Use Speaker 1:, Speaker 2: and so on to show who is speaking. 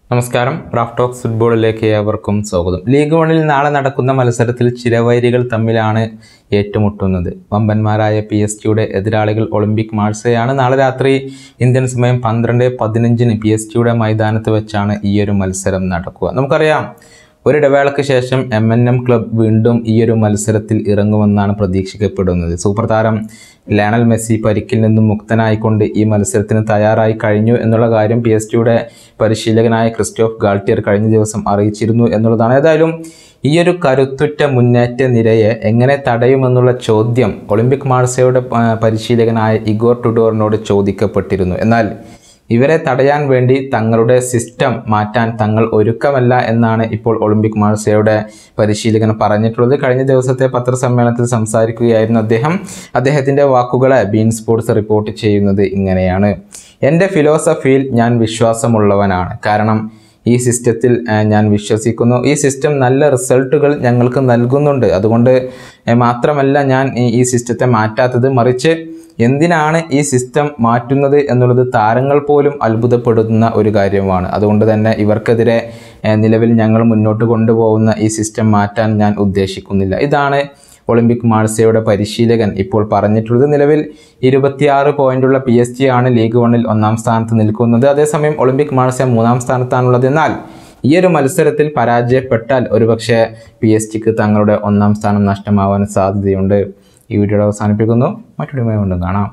Speaker 1: നമസ്കാരം Raf talks ഫുട്ബോളിലേക്ക് ഏവർക്കും സ്വാഗതം ലീഗ് വണിൽ നാളെ നടക്കുന്ന മത്സരത്തിൽ ചിരവൈരികൾ തമ്മിലാണ് ഏറ്റുമുട്ടുന്നത് വമ്പന്മാരായ പി എസ് ജിയുടെ എതിരാളികൾ ഒളിമ്പിക് മാഴ്സയാണ് നാളെ രാത്രി ഇന്ത്യൻ സമയം പന്ത്രണ്ട് പതിനഞ്ചിന് പി എസ് ജിയുടെ മൈതാനത്ത് വെച്ചാണ് ഈ ഒരു മത്സരം നടക്കുക നമുക്കറിയാം ഒരു ഇടവേളയ്ക്ക് ശേഷം എം എൻ എം ക്ലബ് വീണ്ടും ഈ ഒരു മത്സരത്തിൽ ഇറങ്ങുമെന്നാണ് പ്രതീക്ഷിക്കപ്പെടുന്നത് സൂപ്പർ താരം ലയണൽ മെസ്സി പരിക്കിൽ നിന്നും മുക്തനായിക്കൊണ്ട് ഈ മത്സരത്തിന് തയ്യാറായി കഴിഞ്ഞു എന്നുള്ള കാര്യം പി എസ് ജിയുടെ പരിശീലകനായ ക്രിസ്റ്റോഫ് ഗാൾട്ടിയർ കഴിഞ്ഞ ദിവസം അറിയിച്ചിരുന്നു എന്നുള്ളതാണ് ഏതായാലും ഈ ഒരു കരുത്തുറ്റ മുന്നേറ്റ നിരയെ എങ്ങനെ തടയുമെന്നുള്ള ചോദ്യം ഒളിമ്പിക് മാർസയുടെ ആ, പരിശീലകനായ ഇഗോർ ടുഡോറിനോട് ചോദിക്കപ്പെട്ടിരുന്നു എന്നാൽ ഇവരെ തടയാൻ വേണ്ടി തങ്ങളുടെ സിസ്റ്റം മാറ്റാൻ തങ്ങൾ ഒരുക്കമല്ല എന്നാണ് ഇപ്പോൾ ഒളിമ്പിക് മാർസയുടെ പരിശീലകൻ പറഞ്ഞിട്ടുള്ളത് കഴിഞ്ഞ ദിവസത്തെ പത്രസമ്മേളനത്തിൽ സംസാരിക്കുകയായിരുന്നു അദ്ദേഹം അദ്ദേഹത്തിൻ്റെ വാക്കുകളെ ബീൻ സ്പോർട്സ് റിപ്പോർട്ട് ചെയ്യുന്നത് ഇങ്ങനെയാണ് എൻ്റെ ഫിലോസഫിയിൽ ഞാൻ വിശ്വാസമുള്ളവനാണ് കാരണം ഈ സിസ്റ്റത്തിൽ ആ, ഞാൻ വിശ്വസിക്കുന്നു ഈ സിസ്റ്റം നല്ല റിസൾട്ടുകൾ ഞങ്ങൾക്ക് നൽകുന്നുണ്ട് അതുകൊണ്ട് ആ, മാത്രമല്ല ഞാൻ ഈ- ഈ സിസ്റ്റത്തെ മാറ്റാത്തത് മറിച്ച് എന്തിനാണ് ഈ സിസ്റ്റം മാറ്റുന്നത് എന്നുള്ളത് താരങ്ങൾ പോലും അത്ഭുതപ്പെടുന്ന ഒരു കാര്യമാണ് അതുകൊണ്ട് തന്നെ ഇവർക്കെതിരെ ആ, നിലവിൽ ഞങ്ങൾ മുന്നോട്ട് കൊണ്ടുപോകുന്ന ഈ സിസ്റ്റം മാറ്റാൻ ഞാൻ ഉദ്ദേശിക്കുന്നില്ല ഇതാണ് ഒളിമ്പിക് മാഴ്സയുടെ പരിശീലകൻ ഇപ്പോൾ പറഞ്ഞിട്ടുള്ളത് നിലവിൽ ഇരുപത്തിയാറ് പോയിന്റുള്ള പി എസ് ജി ആണ് ലീഗ് വണ്ണിൽ ഒന്നാം സ്ഥാനത്ത് നിൽക്കുന്നത് അതേസമയം ഒളിമ്പിക് മാഴ്സ മൂന്നാം സ്ഥാനത്താണുള്ളത് എന്നാൽ ഈ ഒരു മത്സരത്തിൽ പരാജയപ്പെട്ടാൽ ഒരുപക്ഷെ പി എസ് ജിക്ക് തങ്ങളുടെ ഒന്നാം സ്ഥാനം നഷ്ടമാവാൻ സാധ്യതയുണ്ട് ഈ വീഡിയോ അവസാനിപ്പിക്കുന്നു മറ്റൊരു വീണ്ടും കാണാം